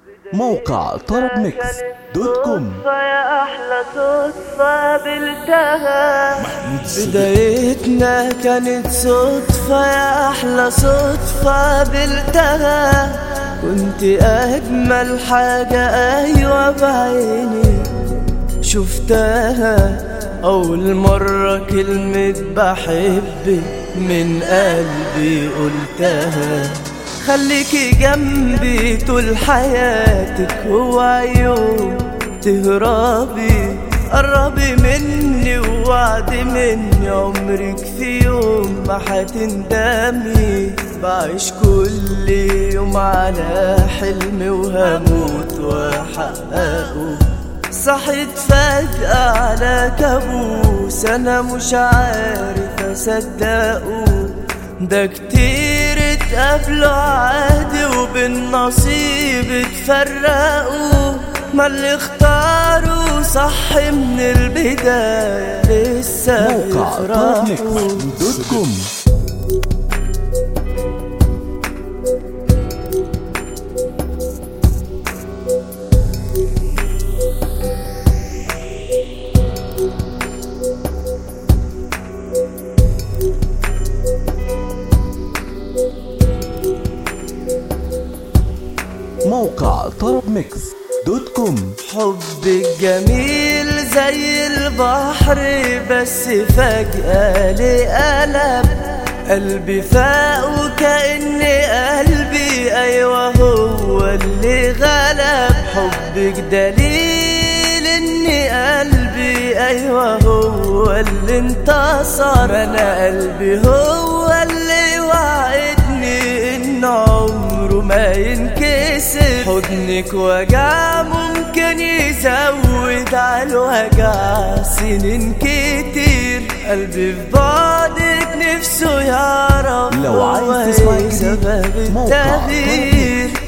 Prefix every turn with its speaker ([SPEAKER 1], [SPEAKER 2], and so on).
[SPEAKER 1] موقع طرب ميكس دوت كوم
[SPEAKER 2] صدفة يا أحلى صدفة قابلتها بدايتنا كانت صدفة يا أحلى صدفة قابلتها كنت أجمل حاجة أيوة بعيني شفتها أول مرة كلمة بحبك من قلبي قلتها خليكي جنبي طول حياتك هو يوم تهربي قربي مني ووعد مني عمرك في يوم ما هتندمي بعيش كل يوم على حلمي وهموت واحققه صحيت فجأة على كابوس أنا مش عارف أصدقه ده كتير اتقابلوا عادي وبالنصيب اتفرقوا ما اللي اختاروا صح من البداية لسه
[SPEAKER 1] موقع طرب ميكس
[SPEAKER 2] بيفرحوا
[SPEAKER 1] دوت كوم موقع طرب ميكس دوت كوم
[SPEAKER 2] حبك جميل زي البحر بس فجأة لقلب قلبي فاق وكأن قلبي أيوة هو اللي غلب حبك دليل إن قلبي أيوة هو اللي انتصر أنا قلبي هو اللي وعدني إن عمره ما ينكسر حضنك وجع ممكن يزود على الوجع سنين كتير قلبي في بعدك نفسه يعرف
[SPEAKER 1] لو عايز
[SPEAKER 2] هو
[SPEAKER 1] تسمع
[SPEAKER 2] إيه
[SPEAKER 1] جديد،
[SPEAKER 2] سبب
[SPEAKER 1] موقع
[SPEAKER 2] التغيير